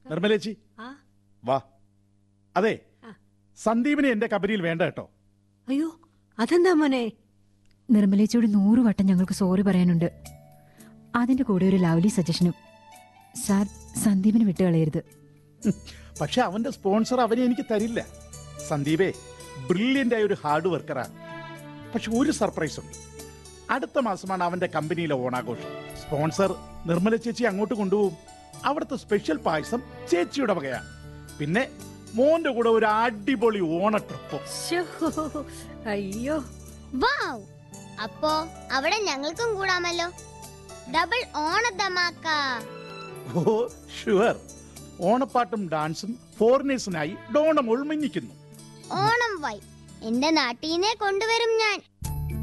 നിർമ്മലേച്ചി ആ വാ അതെ ആ. സന്ദീപിനെ എന്റെ കമ്പനിയിൽ വേണ്ട കേട്ടോ അയ്യോ അതെന്താ മോനെ നിർമ്മലേച്ചിയോട് നൂറ് വട്ടം ഞങ്ങൾക്ക് സോറി പറയാനുണ്ട് അതിന്റെ കൂടെ ഒരു ലവ്ലി സജഷനും സാർ സന്ദീപിന് വിട്ടുകളയരുത് പക്ഷെ അവന്റെ സ്പോൺസർ അവനെ എനിക്ക് തരില്ല സന്ദീപേ ബ്രില്യൻ്റ് ആയ ഒരു ഹാർഡ് വർക്കറാണ് പക്ഷെ ഒരു സർപ്രൈസ് ഉണ്ട് അടുത്ത മാസമാണ് അവന്റെ കമ്പനിയിലെ ഓണാഘോഷം സ്പോൺസർ നിർമ്മല ചേച്ചി അങ്ങോട്ട് കൊണ്ടുപോകും അവിടുത്തെ സ്പെഷ്യൽ പായസം ചേച്ചിയുടെ വകയാണ് പിന്നെ മോന്റെ കൂടെ ഒരു അടിപൊളി ഓണ ട്രിപ്പ് ശ്ശോ, അയ്യോ വാവ് അപ്പോ അവിടെ ഞങ്ങൾക്കും കൂടാമല്ലോ ഡബിൾ ഓണത്തമാക്ക ഓ ഷുവർ ഓണപ്പാട്ടും ഡാൻസും ഫോറിനേഴ്സിനായി ഡോണം ഉൾമിഞ്ഞിക്കുന്നു ഓണം വൈ എന്റെ നാട്ടീനെ കൊണ്ടുവരും ഞാൻ